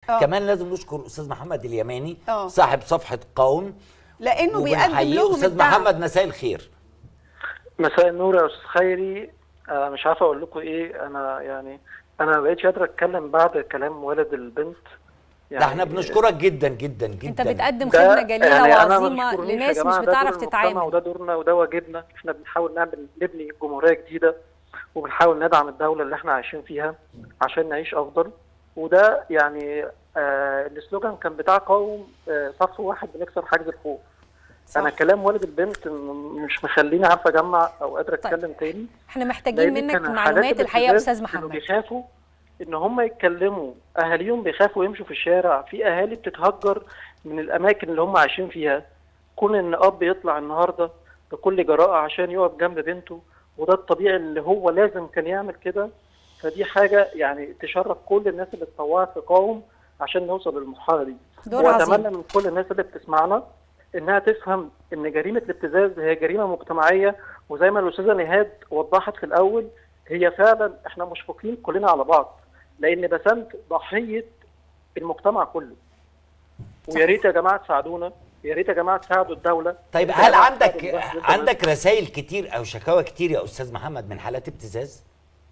آه. كمان لازم نشكر استاذ محمد اليماني آه. صاحب صفحه قوم لانه بيقدم وبنحييه. لهم استاذ الدعم محمد مساء الخير مساء النور يا استاذ خيري آه مش عارف اقول لكم ايه انا يعني انا ما بقتش قادر اتكلم بعد كلام والد البنت ده احنا بنشكرك جدا جدا جدا انت بتقدم ده خدمه جليله يعني أنا ما وعظيمه بشكرنيش يا لناس مش جماعة، ده بتعرف دور المجتمع تتعامل وده دورنا وده واجبنا احنا بنحاول نعمل نبني جمهوريه جديده وبنحاول ندعم الدوله اللي احنا عايشين فيها عشان نعيش افضل وده يعني آه السلوجان كان بتاع قوم آه صف واحد بنكسر حاجز الخوف صح. انا كلام والد البنت م- مش مخليني عارفه اجمع او قادر طيب. اتكلم تاني احنا محتاجين لأن منك كان معلومات حالات الحقيقه يا الابتزاز استاذ كانوا محمد بيخافوا ان هم يتكلموا اهاليهم بيخافوا يمشوا في الشارع في اهالي بتتهجر من الاماكن اللي هم عايشين فيها كون ان اب يطلع النهارده بكل جراءه عشان يقف جنب بنته وده الطبيعي اللي هو لازم كان يعمل كده فدي حاجه يعني تشرف كل الناس اللي اتطوعت في قوم عشان نوصل للمرحله دي دور عظيم واتمنى من كل الناس اللي بتسمعنا انها تفهم ان جريمه الابتزاز هي جريمه مجتمعيه وزي ما الاستاذه نهاد وضحت في الاول هي فعلا احنا مشفقين كلنا على بعض لان بسنت ضحيه المجتمع كله ويا ريت يا جماعه تساعدونا يا ريت يا جماعه تساعدوا الدوله طيب يا هل جماعة عندك تساعدوا الناس. عندك رسائل كتير او شكاوى كتير يا استاذ محمد من حالات ابتزاز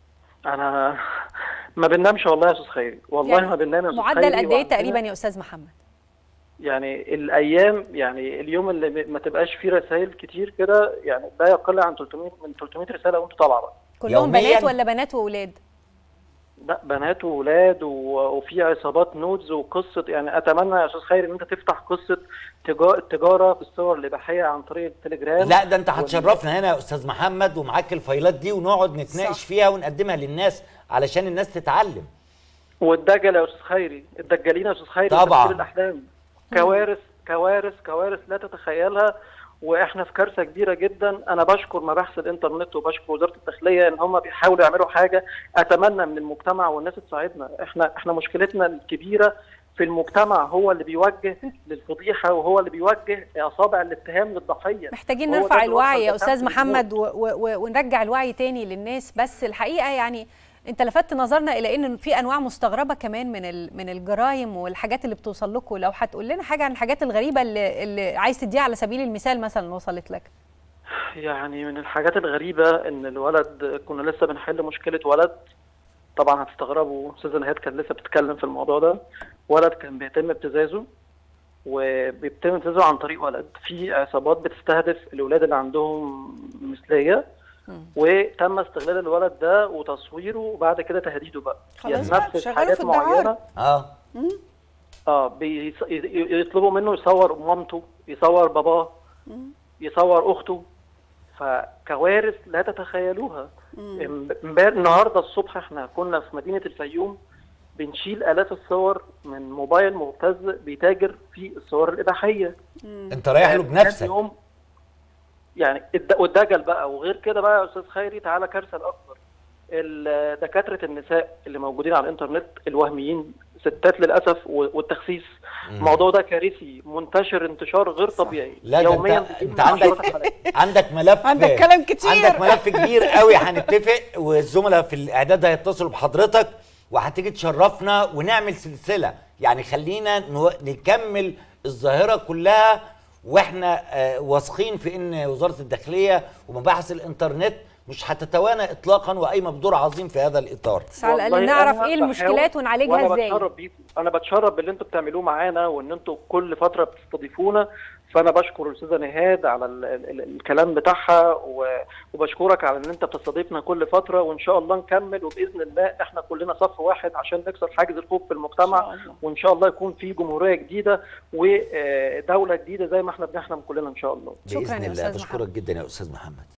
انا ما بننامش والله يا استاذ خيري والله يعني ما بننام يا استاذ معدل خيري قد ايه وعندنا- تقريبا يا استاذ محمد يعني الايام يعني اليوم اللي ما تبقاش فيه رسائل كتير كده يعني لا يقل عن 300 من 300 رساله وانتوا طالعه بقى كلهم يومياً؟ بنات ولا بنات واولاد لا بنات وولاد و- وفي عصابات نودز وقصه يعني اتمنى يا استاذ خير ان انت تفتح قصه تجا- التجاره بالصور الاباحيه عن طريق التليجرام لا ده انت وال- هتشرفنا هنا يا استاذ محمد ومعاك الفايلات دي ونقعد نتناقش صح. فيها ونقدمها للناس علشان الناس تتعلم والدجل يا استاذ خيري الدجالين يا استاذ خيري طبعاً. تفسير الاحلام كوارث كوارث كوارث لا تتخيلها واحنا في كارثه كبيره جدا انا بشكر مباحث الانترنت وبشكر وزاره الداخليه ان هم بيحاولوا يعملوا حاجه اتمنى من المجتمع والناس تساعدنا احنا احنا مشكلتنا الكبيره في المجتمع هو اللي بيوجه للفضيحه وهو اللي بيوجه اصابع الاتهام للضحيه محتاجين وهو ده نرفع اللي الوعي يا وصل استاذ لتحت محمد و و و ونرجع الوعي تاني للناس بس الحقيقه يعني انت لفتت نظرنا الى ان في انواع مستغربه كمان من ال- من الجرائم والحاجات اللي بتوصل لكم لو هتقول لنا حاجه عن الحاجات الغريبه اللي, اللي عايز تديها على سبيل المثال مثلا وصلت لك يعني من الحاجات الغريبة إن الولد كنا لسه بنحل مشكلة ولد طبعا هتستغربوا أستاذة نهاد كان لسه بتتكلم في الموضوع ده ولد كان بيتم ابتزازه وبيتم ابتزازه عن طريق ولد في عصابات بتستهدف الأولاد اللي عندهم مثلية وتم استغلال الولد ده وتصويره وبعد كده تهديده بقى خلاص بقى، يتنفذ شغله حاجات في الدعارة. معينة اه اه بيص- ي- يطلبوا منه يصور مامته يصور باباه يصور اخته فكوارث لا تتخيلوها امب- امبارح النهارده الصبح احنا كنا في مدينه الفيوم بنشيل الاف الصور من موبايل مبتز بيتاجر في الصور الاباحيه انت رايح له كان بنفسك يوم يعني الد- والدجل بقى وغير كده بقى يا استاذ خيري تعالى كارثه الاكبر ال- دكاتره النساء اللي موجودين على الانترنت الوهميين ستات للاسف و- والتخسيس الموضوع ده كارثي منتشر انتشار غير طبيعي لا ده يوميا انت بيجيب انت عشرات عندك الحالات. عندك ملف عندك كلام كتير. عندك ملف كبير قوي هنتفق والزملاء في الاعداد هيتصلوا بحضرتك وهتيجي تشرفنا ونعمل سلسله يعني خلينا نو- نكمل الظاهره كلها واحنا آه، واثقين في ان وزاره الداخليه ومباحث الانترنت مش هتتوانى اطلاقا وقايمه بدور عظيم في هذا الاطار بس على الاقل والله نعرف أنا ايه بحاول المشكلات ونعالجها وأنا ازاي بتشرف بيكم انا بتشرف باللي انتوا بتعملوه معانا وان انتوا كل فتره بتستضيفونا فانا بشكر الاستاذه نهاد على ال ال ال الكلام بتاعها و- وبشكرك على ان انت بتستضيفنا كل فتره وان شاء الله نكمل وباذن الله احنا كلنا صف واحد عشان نكسر حاجز الخوف في إن المجتمع شاء الله. وان شاء الله يكون في جمهوريه جديده ودوله جديده زي ما احنا بنحلم كلنا ان شاء الله شكراً باذن يا الله أستاذ بشكرك محمد. جدا يا استاذ محمد